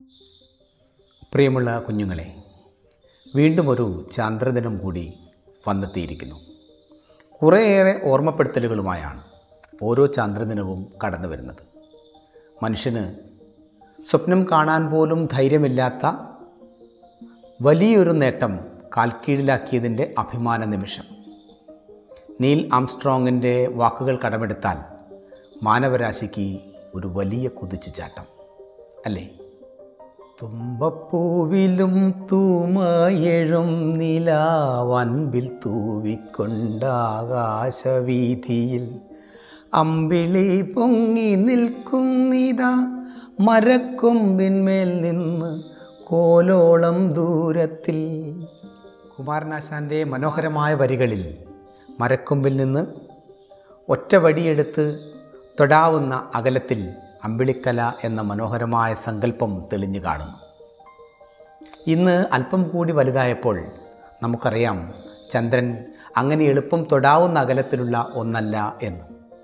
പ്രിയമുള്ള കുഞ്ഞുങ്ങളെ വീണ്ടും ഒരു ചാന്ദ്രദിനം കൂടി വന്നെത്തിയിരിക്കുന്നു കുറേയേറെ ഓർമ്മപ്പെടുത്തലുകളുമായാണ് ഓരോ ചാന്ദ്രദിനവും കടന്നു വരുന്നത് മനുഷ്യന് സ്വപ്നം കാണാൻ പോലും ധൈര്യമില്ലാത്ത വലിയൊരു നേട്ടം കാൽക്കീഴിലാക്കിയതിൻ്റെ അഭിമാന നിമിഷം നീൽ ആംസ്ട്രോങ്ങിൻ്റെ വാക്കുകൾ കടമെടുത്താൽ മാനവരാശിക്ക് ഒരു വലിയ കുതിച്ചുചാട്ടം അല്ലേ തുമ്പപ്പൂവിലും തൂമയഴും നിലാവൻപിൽ തൂവിക്കൊണ്ടാകാശവീതിയിൽ അമ്പിളി പൊങ്ങി നിൽക്കുന്നിതാ മരക്കൊമ്പിന്മേൽ നിന്ന് കോലോളം ദൂരത്തിൽ കുമാരനാശാൻ്റെ മനോഹരമായ വരികളിൽ മരക്കൊമ്പിൽ നിന്ന് ഒറ്റ വടിയെടുത്ത് തൊടാവുന്ന അകലത്തിൽ അമ്പിളിക്കല എന്ന മനോഹരമായ സങ്കല്പം തെളിഞ്ഞു കാണുന്നു ഇന്ന് അല്പം കൂടി വലുതായപ്പോൾ നമുക്കറിയാം ചന്ദ്രൻ അങ്ങനെ എളുപ്പം തൊടാവുന്ന അകലത്തിലുള്ള ഒന്നല്ല എന്ന്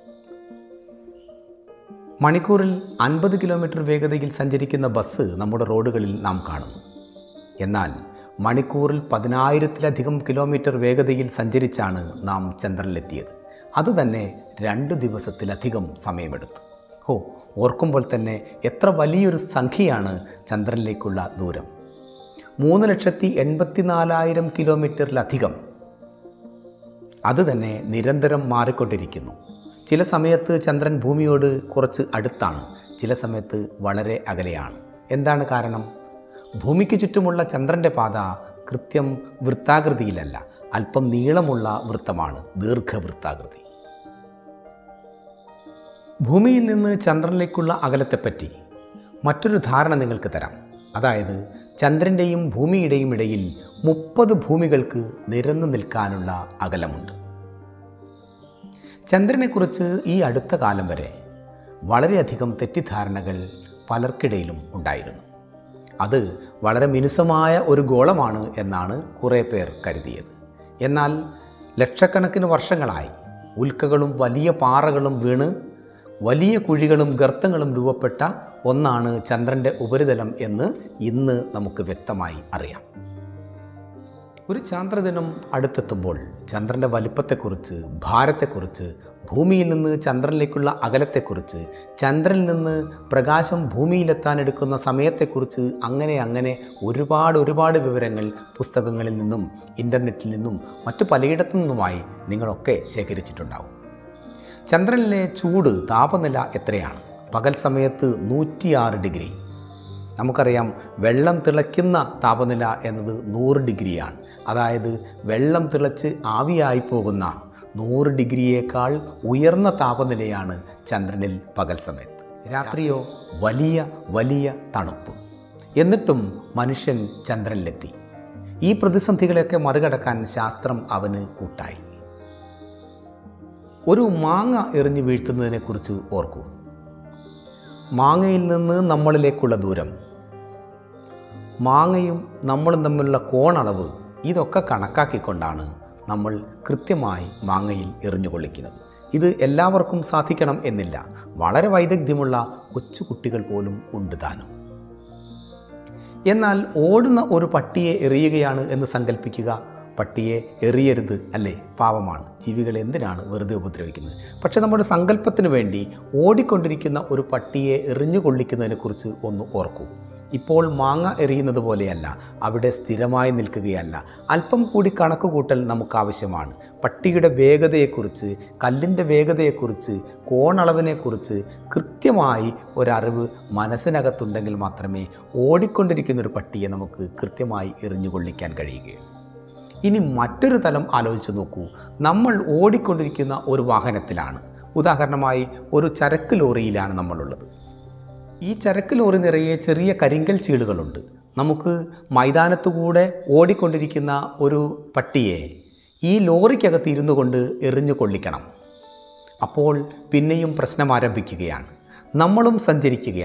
മണിക്കൂറിൽ അൻപത് കിലോമീറ്റർ വേഗതയിൽ സഞ്ചരിക്കുന്ന ബസ് നമ്മുടെ റോഡുകളിൽ നാം കാണുന്നു എന്നാൽ മണിക്കൂറിൽ പതിനായിരത്തിലധികം കിലോമീറ്റർ വേഗതയിൽ സഞ്ചരിച്ചാണ് നാം ചന്ദ്രനിലെത്തിയത് അതുതന്നെ രണ്ട് ദിവസത്തിലധികം സമയമെടുത്തു ഓ ഓർക്കുമ്പോൾ തന്നെ എത്ര വലിയൊരു സംഖ്യയാണ് ചന്ദ്രനിലേക്കുള്ള ദൂരം മൂന്ന് ലക്ഷത്തി എൺപത്തിനാലായിരം കിലോമീറ്ററിലധികം അത് തന്നെ നിരന്തരം മാറിക്കൊണ്ടിരിക്കുന്നു ചില സമയത്ത് ചന്ദ്രൻ ഭൂമിയോട് കുറച്ച് അടുത്താണ് ചില സമയത്ത് വളരെ അകലെയാണ് എന്താണ് കാരണം ഭൂമിക്ക് ചുറ്റുമുള്ള ചന്ദ്രൻ്റെ പാത കൃത്യം വൃത്താകൃതിയിലല്ല അല്പം നീളമുള്ള വൃത്തമാണ് ദീർഘവൃത്താകൃതി ഭൂമിയിൽ നിന്ന് ചന്ദ്രനിലേക്കുള്ള അകലത്തെപ്പറ്റി മറ്റൊരു ധാരണ നിങ്ങൾക്ക് തരാം അതായത് ചന്ദ്രൻ്റെയും ഭൂമിയുടെയും ഇടയിൽ മുപ്പത് ഭൂമികൾക്ക് നിരന്നു നിൽക്കാനുള്ള അകലമുണ്ട് ചന്ദ്രനെക്കുറിച്ച് ഈ അടുത്ത കാലം വരെ വളരെയധികം തെറ്റിദ്ധാരണകൾ പലർക്കിടയിലും ഉണ്ടായിരുന്നു അത് വളരെ മിനുസമായ ഒരു ഗോളമാണ് എന്നാണ് കുറേ പേർ കരുതിയത് എന്നാൽ ലക്ഷക്കണക്കിന് വർഷങ്ങളായി ഉൽക്കകളും വലിയ പാറകളും വീണ് വലിയ കുഴികളും ഗർത്തങ്ങളും രൂപപ്പെട്ട ഒന്നാണ് ചന്ദ്രൻ്റെ ഉപരിതലം എന്ന് ഇന്ന് നമുക്ക് വ്യക്തമായി അറിയാം ഒരു ചാന്ദ്രദിനം അടുത്തെത്തുമ്പോൾ ചന്ദ്രൻ്റെ വലിപ്പത്തെക്കുറിച്ച് ഭാരത്തെക്കുറിച്ച് ഭൂമിയിൽ നിന്ന് ചന്ദ്രനിലേക്കുള്ള അകലത്തെക്കുറിച്ച് ചന്ദ്രനിൽ നിന്ന് പ്രകാശം ഭൂമിയിലെത്താൻ എടുക്കുന്ന സമയത്തെക്കുറിച്ച് അങ്ങനെ അങ്ങനെ ഒരുപാട് ഒരുപാട് വിവരങ്ങൾ പുസ്തകങ്ങളിൽ നിന്നും ഇൻ്റർനെറ്റിൽ നിന്നും മറ്റു പലയിടത്തു നിന്നുമായി നിങ്ങളൊക്കെ ശേഖരിച്ചിട്ടുണ്ടാവും ചന്ദ്രനിലെ ചൂട് താപനില എത്രയാണ് പകൽ സമയത്ത് നൂറ്റിയാറ് ഡിഗ്രി നമുക്കറിയാം വെള്ളം തിളയ്ക്കുന്ന താപനില എന്നത് നൂറ് ഡിഗ്രിയാണ് അതായത് വെള്ളം തിളച്ച് ആവിയായി പോകുന്ന നൂറ് ഡിഗ്രിയേക്കാൾ ഉയർന്ന താപനിലയാണ് ചന്ദ്രനിൽ പകൽ സമയത്ത് രാത്രിയോ വലിയ വലിയ തണുപ്പ് എന്നിട്ടും മനുഷ്യൻ ചന്ദ്രനിലെത്തി ഈ പ്രതിസന്ധികളെയൊക്കെ മറികടക്കാൻ ശാസ്ത്രം അവന് കൂട്ടായി ഒരു മാങ്ങ എറിഞ്ഞു വീഴ്ത്തുന്നതിനെക്കുറിച്ച് ഓർക്കൂ മാങ്ങയിൽ നിന്ന് നമ്മളിലേക്കുള്ള ദൂരം മാങ്ങയും നമ്മളും തമ്മിലുള്ള കോണളവ് ഇതൊക്കെ കണക്കാക്കിക്കൊണ്ടാണ് നമ്മൾ കൃത്യമായി മാങ്ങയിൽ എറിഞ്ഞു കൊള്ളിക്കുന്നത് ഇത് എല്ലാവർക്കും സാധിക്കണം എന്നില്ല വളരെ വൈദഗ്ധ്യമുള്ള കൊച്ചു കുട്ടികൾ പോലും ഉണ്ട് താനും എന്നാൽ ഓടുന്ന ഒരു പട്ടിയെ എറിയുകയാണ് എന്ന് സങ്കല്പിക്കുക പട്ടിയെ എറിയരുത് അല്ലേ പാവമാണ് ജീവികളെ എന്തിനാണ് വെറുതെ ഉപദ്രവിക്കുന്നത് പക്ഷെ നമ്മുടെ സങ്കല്പത്തിന് വേണ്ടി ഓടിക്കൊണ്ടിരിക്കുന്ന ഒരു പട്ടിയെ എറിഞ്ഞു കൊള്ളിക്കുന്നതിനെക്കുറിച്ച് ഒന്ന് ഓർക്കൂ ഇപ്പോൾ മാങ്ങ എറിയുന്നത് പോലെയല്ല അവിടെ സ്ഥിരമായി നിൽക്കുകയല്ല അല്പം കൂടി കണക്ക് കൂട്ടൽ നമുക്ക് ആവശ്യമാണ് പട്ടിയുടെ വേഗതയെക്കുറിച്ച് കല്ലിൻ്റെ വേഗതയെക്കുറിച്ച് കോണളവിനെക്കുറിച്ച് കൃത്യമായി ഒരറിവ് മനസ്സിനകത്തുണ്ടെങ്കിൽ മാത്രമേ ഓടിക്കൊണ്ടിരിക്കുന്ന ഒരു പട്ടിയെ നമുക്ക് കൃത്യമായി എറിഞ്ഞു കൊള്ളിക്കാൻ കഴിയുകയുള്ളൂ ഇനി മറ്റൊരു തലം ആലോചിച്ച് നോക്കൂ നമ്മൾ ഓടിക്കൊണ്ടിരിക്കുന്ന ഒരു വാഹനത്തിലാണ് ഉദാഹരണമായി ഒരു ചരക്ക് ലോറിയിലാണ് നമ്മളുള്ളത് ഈ ചരക്ക് ലോറി നിറയെ ചെറിയ കരിങ്കൽ ചീളുകളുണ്ട് നമുക്ക് മൈതാനത്തു കൂടെ ഓടിക്കൊണ്ടിരിക്കുന്ന ഒരു പട്ടിയെ ഈ ലോറിക്കകത്ത് ഇരുന്നു കൊണ്ട് എറിഞ്ഞു കൊള്ളിക്കണം അപ്പോൾ പിന്നെയും പ്രശ്നം ആരംഭിക്കുകയാണ് നമ്മളും സഞ്ചരിക്കുകയാണ്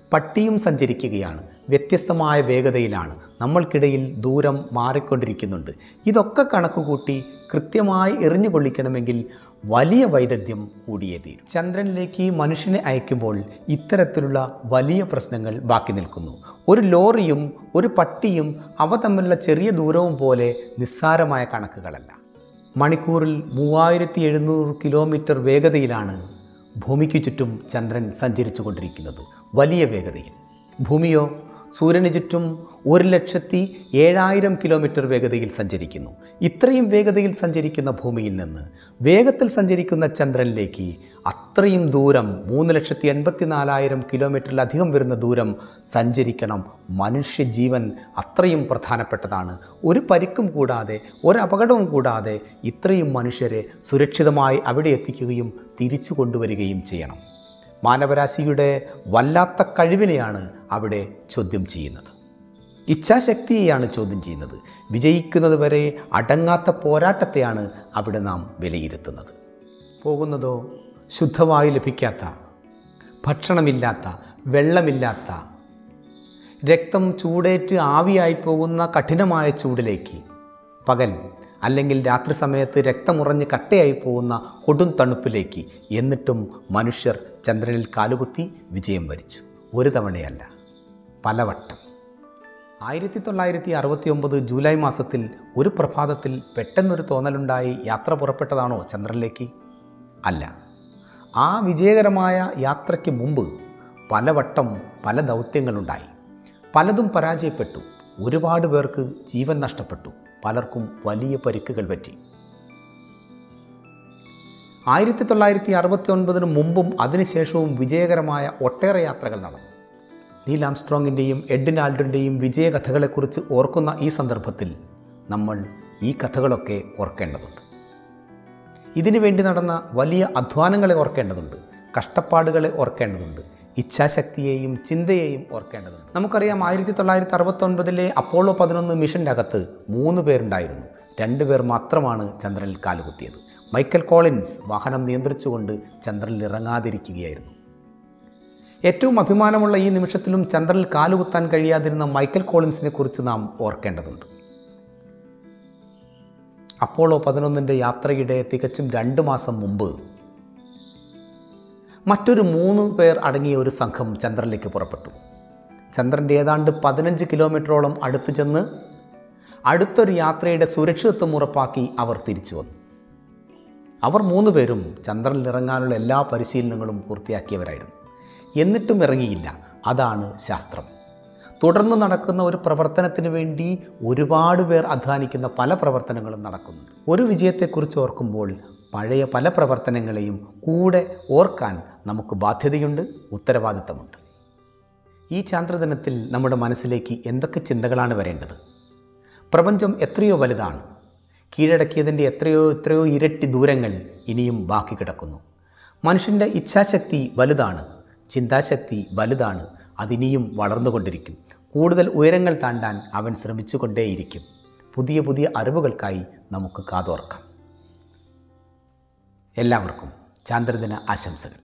പട്ടിയും സഞ്ചരിക്കുകയാണ് വ്യത്യസ്തമായ വേഗതയിലാണ് നമ്മൾക്കിടയിൽ ദൂരം മാറിക്കൊണ്ടിരിക്കുന്നുണ്ട് ഇതൊക്കെ കണക്കുകൂട്ടി കൃത്യമായി എറിഞ്ഞു കൊള്ളിക്കണമെങ്കിൽ വലിയ വൈദഗ്ധ്യം കൂടിയേ തീരും ചന്ദ്രനിലേക്ക് മനുഷ്യനെ അയക്കുമ്പോൾ ഇത്തരത്തിലുള്ള വലിയ പ്രശ്നങ്ങൾ ബാക്കി നിൽക്കുന്നു ഒരു ലോറിയും ഒരു പട്ടിയും അവ തമ്മിലുള്ള ചെറിയ ദൂരവും പോലെ നിസ്സാരമായ കണക്കുകളല്ല മണിക്കൂറിൽ മൂവായിരത്തി എഴുന്നൂറ് കിലോമീറ്റർ വേഗതയിലാണ് ഭൂമിക്ക് ചുറ്റും ചന്ദ്രൻ സഞ്ചരിച്ചു കൊണ്ടിരിക്കുന്നത് വലിയ വേഗതയിൽ ഭൂമിയോ സൂര്യന് ചുറ്റും ഒരു ലക്ഷത്തി ഏഴായിരം കിലോമീറ്റർ വേഗതയിൽ സഞ്ചരിക്കുന്നു ഇത്രയും വേഗതയിൽ സഞ്ചരിക്കുന്ന ഭൂമിയിൽ നിന്ന് വേഗത്തിൽ സഞ്ചരിക്കുന്ന ചന്ദ്രനിലേക്ക് അത്രയും ദൂരം മൂന്ന് ലക്ഷത്തി എൺപത്തി നാലായിരം കിലോമീറ്ററിലധികം വരുന്ന ദൂരം സഞ്ചരിക്കണം മനുഷ്യജീവൻ അത്രയും പ്രധാനപ്പെട്ടതാണ് ഒരു പരിക്കും കൂടാതെ ഒരു അപകടവും കൂടാതെ ഇത്രയും മനുഷ്യരെ സുരക്ഷിതമായി അവിടെ എത്തിക്കുകയും തിരിച്ചു കൊണ്ടുവരികയും ചെയ്യണം മാനവരാശിയുടെ വല്ലാത്ത കഴിവിനെയാണ് അവിടെ ചോദ്യം ചെയ്യുന്നത് ഇച്ഛാശക്തിയെയാണ് ചോദ്യം ചെയ്യുന്നത് വിജയിക്കുന്നത് വരെ അടങ്ങാത്ത പോരാട്ടത്തെയാണ് അവിടെ നാം വിലയിരുത്തുന്നത് പോകുന്നതോ ശുദ്ധമായി ലഭിക്കാത്ത ഭക്ഷണമില്ലാത്ത വെള്ളമില്ലാത്ത രക്തം ചൂടേറ്റ് ആവിയായി പോകുന്ന കഠിനമായ ചൂടിലേക്ക് പകൽ അല്ലെങ്കിൽ രാത്രി സമയത്ത് രക്തമുറഞ്ഞ് കട്ടയായി പോകുന്ന കൊടും തണുപ്പിലേക്ക് എന്നിട്ടും മനുഷ്യർ ചന്ദ്രനിൽ കാലുകുത്തി വിജയം വരിച്ചു ഒരു തവണയല്ല പലവട്ടം ആയിരത്തി തൊള്ളായിരത്തി അറുപത്തി ഒമ്പത് ജൂലൈ മാസത്തിൽ ഒരു പ്രഭാതത്തിൽ പെട്ടെന്നൊരു തോന്നലുണ്ടായി യാത്ര പുറപ്പെട്ടതാണോ ചന്ദ്രനിലേക്ക് അല്ല ആ വിജയകരമായ യാത്രയ്ക്ക് മുമ്പ് പലവട്ടം പല ദൗത്യങ്ങളുണ്ടായി പലതും പരാജയപ്പെട്ടു ഒരുപാട് പേർക്ക് ജീവൻ നഷ്ടപ്പെട്ടു പലർക്കും വലിയ പരിക്കുകൾ പറ്റി ആയിരത്തി തൊള്ളായിരത്തി അറുപത്തി ഒൻപതിന് മുമ്പും അതിനുശേഷവും വിജയകരമായ ഒട്ടേറെ യാത്രകൾ നടന്നു നീൽ ആംസ്ട്രോങ്ങിൻ്റെയും എഡിൻ ആൽഡറിൻ്റെയും വിജയകഥകളെക്കുറിച്ച് ഓർക്കുന്ന ഈ സന്ദർഭത്തിൽ നമ്മൾ ഈ കഥകളൊക്കെ ഓർക്കേണ്ടതുണ്ട് ഇതിനു വേണ്ടി നടന്ന വലിയ അധ്വാനങ്ങളെ ഓർക്കേണ്ടതുണ്ട് കഷ്ടപ്പാടുകളെ ഓർക്കേണ്ടതുണ്ട് ഇച്ഛാശക്തിയെയും ചിന്തയെയും ഓർക്കേണ്ടതുണ്ട് നമുക്കറിയാം ആയിരത്തി തൊള്ളായിരത്തി അറുപത്തൊൻപതിലെ അപ്പോളോ പതിനൊന്ന് മിഷൻ്റെ അകത്ത് മൂന്ന് പേരുണ്ടായിരുന്നു രണ്ട് പേർ മാത്രമാണ് ചന്ദ്രനിൽ കാലുകുത്തിയത് മൈക്കൽ കോളിൻസ് വാഹനം നിയന്ത്രിച്ചുകൊണ്ട് ചന്ദ്രനിൽ ഇറങ്ങാതിരിക്കുകയായിരുന്നു ഏറ്റവും അഭിമാനമുള്ള ഈ നിമിഷത്തിലും ചന്ദ്രനിൽ കാലുകുത്താൻ കഴിയാതിരുന്ന മൈക്കൽ കോളിൻസിനെ കുറിച്ച് നാം ഓർക്കേണ്ടതുണ്ട് അപ്പോളോ പതിനൊന്നിൻ്റെ യാത്രയുടെ തികച്ചും രണ്ട് മാസം മുമ്പ് മറ്റൊരു മൂന്ന് പേർ അടങ്ങിയ ഒരു സംഘം ചന്ദ്രനിലേക്ക് പുറപ്പെട്ടു ചന്ദ്രൻ്റെ ഏതാണ്ട് പതിനഞ്ച് കിലോമീറ്ററോളം അടുത്ത് ചെന്ന് അടുത്തൊരു യാത്രയുടെ സുരക്ഷിതത്വം ഉറപ്പാക്കി അവർ തിരിച്ചു വന്നു അവർ മൂന്ന് പേരും ചന്ദ്രനിൽ ഇറങ്ങാനുള്ള എല്ലാ പരിശീലനങ്ങളും പൂർത്തിയാക്കിയവരായിരുന്നു എന്നിട്ടും ഇറങ്ങിയില്ല അതാണ് ശാസ്ത്രം തുടർന്ന് നടക്കുന്ന ഒരു പ്രവർത്തനത്തിന് വേണ്ടി ഒരുപാട് പേർ അധ്വാനിക്കുന്ന പല പ്രവർത്തനങ്ങളും നടക്കുന്നുണ്ട് ഒരു വിജയത്തെക്കുറിച്ച് ഓർക്കുമ്പോൾ പഴയ പല പ്രവർത്തനങ്ങളെയും കൂടെ ഓർക്കാൻ നമുക്ക് ബാധ്യതയുണ്ട് ഉത്തരവാദിത്തമുണ്ട് ഈ ചാന്ദ്രദിനത്തിൽ നമ്മുടെ മനസ്സിലേക്ക് എന്തൊക്കെ ചിന്തകളാണ് വരേണ്ടത് പ്രപഞ്ചം എത്രയോ വലുതാണ് കീഴടക്കിയതിൻ്റെ എത്രയോ എത്രയോ ഇരട്ടി ദൂരങ്ങൾ ഇനിയും ബാക്കി കിടക്കുന്നു മനുഷ്യൻ്റെ ഇച്ഛാശക്തി വലുതാണ് ചിന്താശക്തി വലുതാണ് അതിനിയും വളർന്നുകൊണ്ടിരിക്കും കൂടുതൽ ഉയരങ്ങൾ താണ്ടാൻ അവൻ ശ്രമിച്ചുകൊണ്ടേയിരിക്കും പുതിയ പുതിയ അറിവുകൾക്കായി നമുക്ക് കാതോർക്കാം എല്ലാവർക്കും ചാന്ദ്രദിന ആശംസകൾ